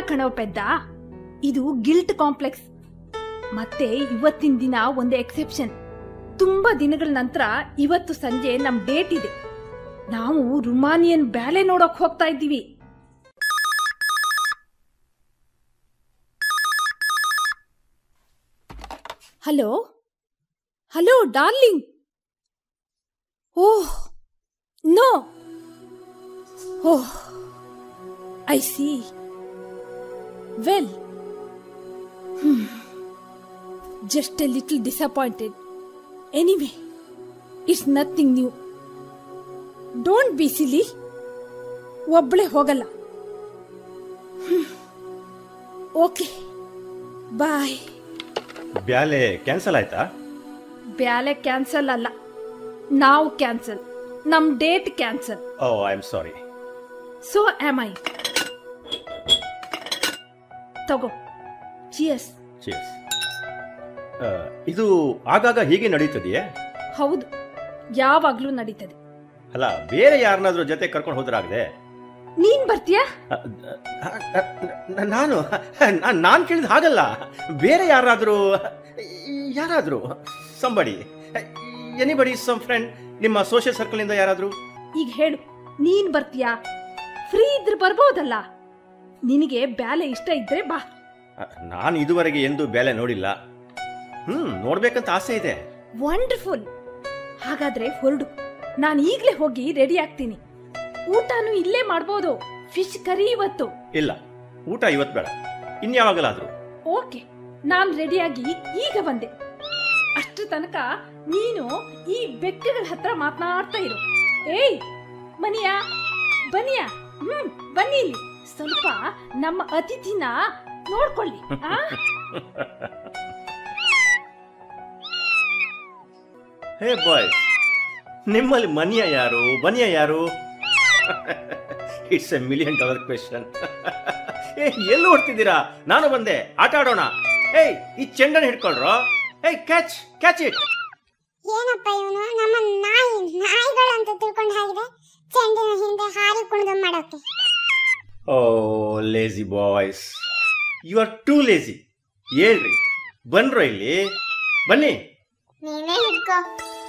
ಕಣೋ ಪೆದ್ದ ಇದು guilt complex ಮತ್ತೆ ಇವತ್ತಿನ ದಿನ ಒಂದು ಎಕ್ಸೆಪ್ಷನ್ ತುಂಬಾ ದಿನಗಳ ನಂತರ ಇವತ್ತು ಸಂಜೆ ನಮ್ ಡೇಟ್ ಇದೆ ನಾವು ರುಮಾನಿಯನ್ ಬ್ಯಾಲೆ ನೋಡಕ್ ಹೋಗ್ತಾ ಇದ್ದೀವಿ hello hello darling oh no oh I see well just a little disappointed. Anyway, it's nothing new. Don't be silly. ಒಬ್ಬಳೆ ಹೋಗಲ್ಲ ಓಕೆ ಬಾಯ್ ಬ್ಯಾಲೆ ಕ್ಯಾನ್ಸಲ್ ಆಯ್ತಾ ಬ್ಯಾಲೆ ಕ್ಯಾನ್ಸಲ್ ಅಲ್ಲ ನಾವು ಕ್ಯಾನ್ಸಲ್ ನಮ್ date cancel oh I am sorry so am I ತಗೋ cheers cheese ಇದು ಆಗಾಗ ಹೀಗೆ ನಡೀತದೆಯೇ ಹೌದು ಯಾವಾಗ್ಲೂ ನಡೀತದೆ ಅಲ್ಲ ಬೇರೆ ಯಾರನ್ನಾದ್ರೂ ಜೊತೆ ಕರ್ಕೊಂಡು ಹೋದ್ರಾಗದೆ ನೀನ್ ಬರ್ತೀಯಾ ನಾನು ನಾನು ಕೇಳಿದ ಹಾಗಲ್ಲ ಬೇರೆ ಯಾರಾದರೂ ಯಾರಾದರೂ ಸಂಬಡಿ ಎನಿಬಡಿ ಸಮ್ ಫ್ರೆಂಡ್ ನಿಮ್ಮ ಸೋಷಿಯಲ್ ಸರ್ಕಲ್ ಇಂದ ಯಾರಾದರೂ ಈಗ ಹೇಳು ನೀನ್ ಬರ್ತೀಯಾ ಫ್ರೀ ಇದ್ರೆ ಬರ್ಬೋದಲ್ಲ ನಿನಗೆ ಬ್ಯಾಲೆ ಇಷ್ಟ ಇದ್ರೆ ಬಾ ನಾನು ಇದುವರೆಗೆ ಎಂದೂ ಬೇಲೆ ನೋಡಿಲ್ಲ ಹ್ಮ್ ನೋಡ್ಬೇಕಂತ ಆಸೆ ಇದೆ ವಂಡರ್ಫುಲ್ ಹಾಗಾದ್ರೆ ಹೊರಡು ನಾನು ಈಗ್ಲೇ ಹೋಗಿ ರೆಡಿ ಆಗ್ತೀನಿ ಊಟನೂ ಇಲ್ಲೇ ಮಾಡ್ಬೋದು ಫಿಶ್ ಕರಿ ಇವತ್ತು ಇಲ್ಲ ಊಟ ಇವತ್ತು ಬೇಡ ಇನ್ಯಾವಾಗಲಾದ್ರೂ ಓಕೆ ನಾನ್ ರೆಡಿಯಾಗಿ ಈಗ ಬಂದೆ ಅಷ್ಟು ತನಕ ನೀನು ಈ ಬೆಕ್ಕಗಳ ಹತ್ರ ಮಾತನಾಡ್ತಾ ಇರು ಏಯ್ ಮನಿಯಾ ಬನಿಯಾ ಹ್ಮ್ ಬನ್ನಿ ಇಲ್ಲಿ ಸ್ವಲ್ಪ ನಮ್ಮ ಅತಿಥಿನ ನೋಡ್ಕೊಳ್ಳಿ ಆ ಹೇ ಬಾಯ್ ನಿಮ್ಮಲ್ಲಿ ಮನಿಯ ಯಾರು ಬನಿಯ ಯಾರು it's a million dollar question ಏ ಎಲ್ಲಿ ಓಡ್ತಿದ್ದೀರಾ ನಾನು ಬಂದೆ ಆಟ ಆಡೋಣ ಏಯ್ ಈ ಚೆಂಡನ್ನು ಹಿಡ್ಕೊಳ್ರೋ ಏಯ್ ಕ್ಯಾಚ್ ಕ್ಯಾಚ್ ಇಟ್ ಏನಪ್ಪ ಇವನು ನಮ್ಮ ನಾಯಿ ನಾಯಿಗಳು ಅಂತ ತಿಳ್ಕೊಂಡ ಹಾಗಿದೆ ಚೆಂಡಿನ ಹಿಂದೆ ಹಾರಿ ಕುಣಿದು ಮಾಡೋಕೆ oh lazy boys you are too lazy ಹೇಳ್ರಿ ಬನ್ರೋ ಇಲ್ಲಿ ಬನ್ನಿ ನೀವೇ ಹಿಡ್ಕೋ